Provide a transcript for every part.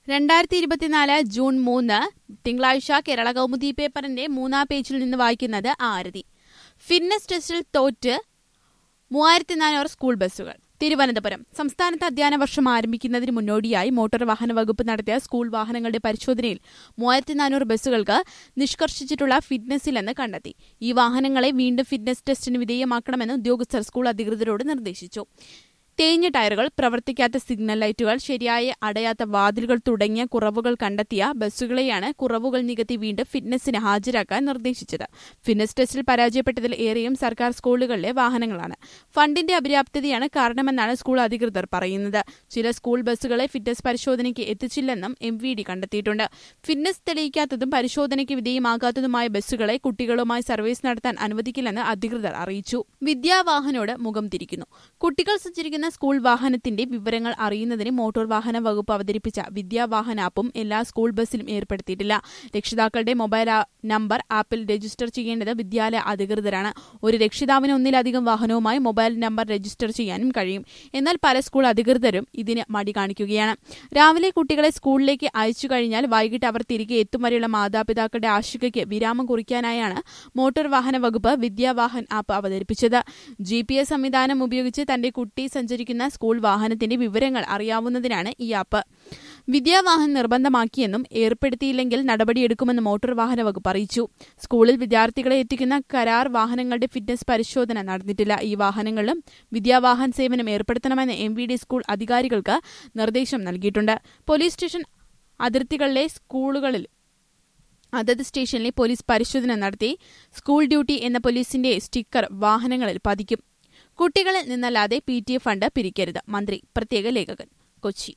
രണ്ടായിരത്തി ഇരുപത്തിനാല് ജൂൺ മൂന്ന് തിങ്കളാഴ്ച കേരള കൗമുദി പേപ്പറിന്റെ മൂന്നാം പേജിൽ നിന്ന് വായിക്കുന്നത് ആരതി ഫിറ്റ്നസ് ടെസ്റ്റിൽ തോറ്റ് മൂവായിരത്തി നാനൂറ് സ്കൂൾ ബസ്സുകൾ തിരുവനന്തപുരം സംസ്ഥാനത്ത് അധ്യയന വർഷം ആരംഭിക്കുന്നതിന് മുന്നോടിയായി മോട്ടോർ വാഹന വകുപ്പ് നടത്തിയ സ്കൂൾ വാഹനങ്ങളുടെ പരിശോധനയിൽ മൂവായിരത്തി നാനൂറ് ബസ്സുകൾക്ക് നിഷ്കർഷിച്ചിട്ടുള്ള ഫിറ്റ്നസിലെന്ന് കണ്ടെത്തി ഈ വാഹനങ്ങളെ വീണ്ടും ഫിറ്റ്നസ് ടെസ്റ്റിന് വിധേയമാക്കണമെന്ന് ഉദ്യോഗസ്ഥർ സ്കൂൾ അധികൃതരോട് നിർദ്ദേശിച്ചു തേഞ്ഞ ടയറുകൾ പ്രവർത്തിക്കാത്ത സിഗ്നൽ ലൈറ്റുകൾ ശരിയായ അടയാത്ത വാതിലുകൾ തുടങ്ങിയ കുറവുകൾ കണ്ടെത്തിയ ബസ്സുകളെയാണ് കുറവുകൾ നികത്തി വീണ്ടും ഫിറ്റ്നസിന് ഹാജരാക്കാൻ നിർദ്ദേശിച്ചത് ഫിറ്റ്നസ് ടെസ്റ്റിൽ പരാജയപ്പെട്ടതിൽ ഏറെയും സർക്കാർ സ്കൂളുകളിലെ വാഹനങ്ങളാണ് ഫണ്ടിന്റെ അപര്യാപ്തതയാണ് കാരണമെന്നാണ് സ്കൂൾ അധികൃതർ പറയുന്നത് ചില സ്കൂൾ ബസ്സുകളെ ഫിറ്റ്നസ് പരിശോധനയ്ക്ക് എത്തിച്ചില്ലെന്നും എം വി ഡി കണ്ടെത്തിയിട്ടുണ്ട് ഫിറ്റ്നസ് തെളിയിക്കാത്തതും പരിശോധനയ്ക്ക് വിധേയമാകാത്തതുമായ ബസ്സുകളെ കുട്ടികളുമായി സർവീസ് നടത്താൻ അനുവദിക്കില്ലെന്ന് അധികൃതർ അറിയിച്ചു വിദ്യാവാഹനോട് മുഖം തിരിക്കുന്നു കുട്ടികൾ സഞ്ചരിക്കുന്ന സ്കൂൾ വാഹനത്തിന്റെ വിവരങ്ങൾ അറിയുന്നതിന് മോട്ടോർ വാഹന വകുപ്പ് അവതരിപ്പിച്ച വിദ്യാവാഹന ആപ്പും എല്ലാ സ്കൂൾ ബസ്സിലും ഏർപ്പെടുത്തിയിട്ടില്ല രക്ഷിതാക്കളുടെ മൊബൈൽ ആ- നമ്പർ ആപ്പിൽ രജിസ്റ്റർ ചെയ്യേണ്ടത് വിദ്യാലയ അധികൃതരാണ് ഒരു രക്ഷിതാവിന് ഒന്നിലധികം വാഹനവുമായി മൊബൈൽ നമ്പർ രജിസ്റ്റർ ചെയ്യാനും കഴിയും എന്നാൽ പല സ്കൂൾ അധികൃതരും ഇതിന് മടി കാണിക്കുകയാണ് രാവിലെ കുട്ടികളെ സ്കൂളിലേക്ക് അയച്ചു കഴിഞ്ഞാൽ വൈകിട്ട് അവർ തിരികെ എത്തും വരെയുള്ള മാതാപിതാക്കളുടെ ആശങ്കയ്ക്ക് വിരാമം കുറിക്കാനായാണ് മോട്ടോർ വാഹന വകുപ്പ് വിദ്യാവാഹൻ ആപ്പ് അവതരിപ്പിച്ചത് ജി പി എസ് സംവിധാനം ഉപയോഗിച്ച് തന്റെ കുട്ടി സഞ്ചരിക്കുന്ന സ്കൂൾ വാഹനത്തിന്റെ വിവരങ്ങൾ അറിയാവുന്നതിനാണ് ഈ ആപ്പ് വിദ്യാവാഹൻ നിർബന്ധമാക്കിയെന്നും ഏർപ്പെടുത്തിയില്ലെങ്കിൽ നടപടിയെടുക്കുമെന്ന് മോട്ടോർ വാഹന വകുപ്പ് അറിയിച്ചു സ്കൂളിൽ വിദ്യാർത്ഥികളെ എത്തിക്കുന്ന കരാർ വാഹനങ്ങളുടെ ഫിറ്റ്നസ് പരിശോധന നടന്നിട്ടില്ല ഈ വാഹനങ്ങളിലും വിദ്യാവാഹൻ സേവനം ഏർപ്പെടുത്തണമെന്ന് എം വി ഡി സ്കൂൾ അധികാരികൾക്ക് നിർദ്ദേശം നൽകിയിട്ടുണ്ട് പോലീസ് സ്റ്റേഷൻ അതിർത്തികളിലെ സ്കൂളുകളിൽ അതത് സ്റ്റേഷനിലെ പോലീസ് പരിശോധന നടത്തി സ്കൂൾ ഡ്യൂട്ടി എന്ന പോലീസിന്റെ സ്റ്റിക്കർ വാഹനങ്ങളിൽ പതിക്കും കുട്ടികളിൽ നിന്നല്ലാതെ പി ടി എ ഫണ്ട് പിരിക്കരുത് മന്ത്രി പ്രത്യേക ലേഖകൻ കൊച്ചി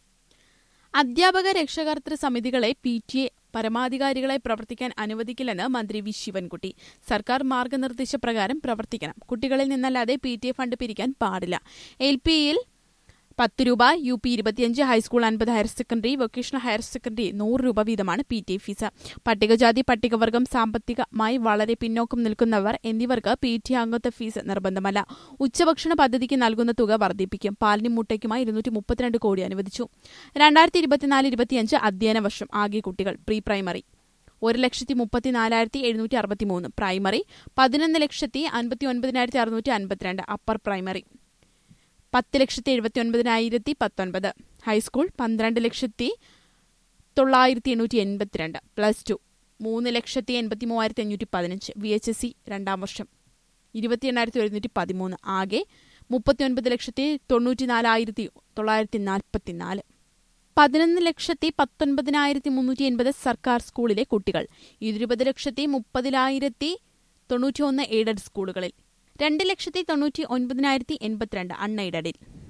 അധ്യാപക രക്ഷകർതൃ സമിതികളെ പി ടി എ പരമാധികാരികളെ പ്രവർത്തിക്കാൻ അനുവദിക്കില്ലെന്ന് മന്ത്രി വി ശിവൻകുട്ടി സർക്കാർ മാർഗനിർദ്ദേശപ്രകാരം പ്രവർത്തിക്കണം കുട്ടികളിൽ നിന്നല്ലാതെ പി ടി എ ഫണ്ട് പിരിക്കാൻ പാടില്ല എൽ പിയിൽ പത്ത് രൂപ യു പി ഇരുപത്തിയഞ്ച് ഹൈസ്കൂൾ അൻപത് higher secondary vocational higher secondary നൂറ് രൂപ വീതമാണ് പി ടി എ ഫീസ് പട്ടികജാതി പട്ടികവർഗം സാമ്പത്തികമായി വളരെ പിന്നോക്കം നിൽക്കുന്നവർ എന്നിവർക്ക് പി ടി എ അംഗത്വ ഫീസ് നിർബന്ധമല്ല ഉച്ചഭക്ഷണ പദ്ധതിക്ക് നൽകുന്ന തുക വർദ്ധിപ്പിക്കും പാലിനും മുട്ടയ്ക്കുമായി ഇരുന്നൂറ്റി മുപ്പത്തിരണ്ട് കോടി അനുവദിച്ചു രണ്ടായിരത്തി ഇരുപത്തിനാല് ഇരുപത്തിയഞ്ച് അധ്യയന വർഷം ആകെ കുട്ടികൾ പ്രീ പ്രൈമറി ഒരു ലക്ഷത്തി മുപ്പത്തിനാലായിരത്തി എഴുന്നൂറ്റി അറുപത്തിമൂന്ന് പ്രൈമറി പതിനൊന്ന് ലക്ഷത്തി അൻപത്തി ഒൻപതിനായിരത്തി അറുന്നൂറ്റി അൻപത്തിരണ്ട് അപ്പർ പ്രൈമറി പത്ത് ലക്ഷത്തി എഴുപത്തി ഒൻപതിനായിരത്തി പത്തൊൻപത് ഹൈസ്കൂൾ പന്ത്രണ്ട് ലക്ഷത്തി തൊള്ളായിരത്തി എണ്ണൂറ്റി എൺപത്തിരണ്ട് പ്ലസ് ടു മൂന്ന് ലക്ഷത്തി എൺപത്തി മൂവായിരത്തി അഞ്ഞൂറ്റി പതിനഞ്ച് വി എച്ച് എസ് സി രണ്ടാം വർഷം ഇരുപത്തി എണ്ണായിരത്തി ഒരുന്നൂറ്റി പതിമൂന്ന് ആകെ മുപ്പത്തി ഒൻപത് ലക്ഷത്തി തൊണ്ണൂറ്റി നാലായിരത്തി തൊള്ളായിരത്തി നാൽപ്പത്തി നാല് പതിനൊന്ന് ലക്ഷത്തി പത്തൊൻപതിനായിരത്തി മുന്നൂറ്റി എൺപത് സർക്കാർ സ്കൂളിലെ കുട്ടികൾ ഇരുപത് ലക്ഷത്തി മുപ്പതിനായിരത്തി തൊണ്ണൂറ്റി ഒന്ന് എയ്ഡഡ് സ്കൂളുകളിൽ രണ്ട് ലക്ഷത്തി തൊണ്ണൂറ്റി ഒൻപതിനായിരത്തി എൺപത്തിരണ്ട് അൺഎയ്ഡഡിൽ